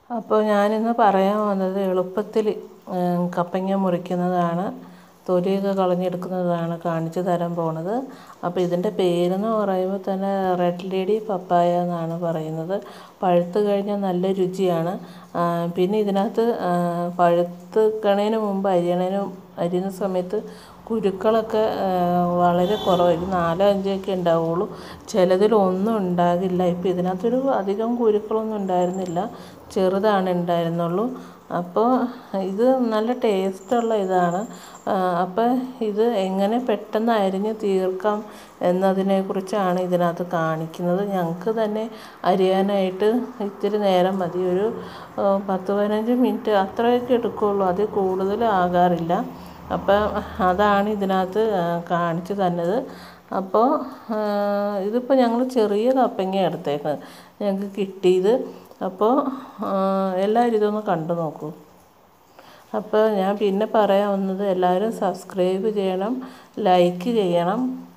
അപ്പോൾ ഞാനിന്ന് പറയാൻ വന്നത് എളുപ്പത്തിൽ കപ്പങ്ങ മുറിക്കുന്നതാണ് തൊലിയൊക്കെ കളഞ്ഞെടുക്കുന്നതാണ് കാണിച്ചു തരാൻ പോണത് അപ്പോൾ ഇതിൻ്റെ പേരെന്ന് പറയുമ്പോൾ തന്നെ റെഡ് ലേഡി പപ്പായ എന്നാണ് പറയുന്നത് പഴുത്ത് കഴിഞ്ഞാൽ നല്ല രുചിയാണ് പിന്നെ ഇതിനകത്ത് പഴുത്ത് കണേന് മുമ്പ് അരിയണേന് അരിയുന്ന സമയത്ത് കുരുക്കളൊക്കെ വളരെ കുറവായിരിക്കും നാലോ അഞ്ചോ ഒക്കെ ഉണ്ടാവുള്ളൂ ചിലതിൽ ഒന്നും ഉണ്ടാകില്ല ഇപ്പോൾ ഇതിനകത്തൊരു അധികം കുരുക്കളൊന്നും ഉണ്ടായിരുന്നില്ല ചെറുതാണ് ഉണ്ടായിരുന്നുള്ളൂ അപ്പോൾ ഇത് നല്ല ടേസ്റ്റുള്ള ഇതാണ് അപ്പോൾ ഇത് എങ്ങനെ പെട്ടെന്ന് അരിഞ്ഞ് തീർക്കാം എന്നതിനെക്കുറിച്ചാണ് ഇതിനകത്ത് കാണിക്കുന്നത് ഞങ്ങൾക്ക് തന്നെ അരിയാനായിട്ട് ഇത്തിരി നേരം മതി ഒരു പത്ത് പതിനഞ്ച് മിനിറ്റ് അത്രയൊക്കെ എടുക്കുകയുള്ളൂ അതിൽ കൂടുതൽ ആകാറില്ല അപ്പം അതാണ് ഇതിനകത്ത് കാണിച്ചു തന്നത് അപ്പോൾ ഇതിപ്പോൾ ഞങ്ങൾ ചെറിയ കപ്പങ്ങ എടുത്തേക്കുന്നത് ഞങ്ങൾക്ക് കിട്ടിയത് അപ്പോൾ എല്ലാവരും ഇതൊന്ന് കണ്ടു നോക്കൂ അപ്പോൾ ഞാൻ പിന്നെ പറയാൻ വന്നത് എല്ലാവരും സബ്സ്ക്രൈബ് ചെയ്യണം ലൈക്ക് ചെയ്യണം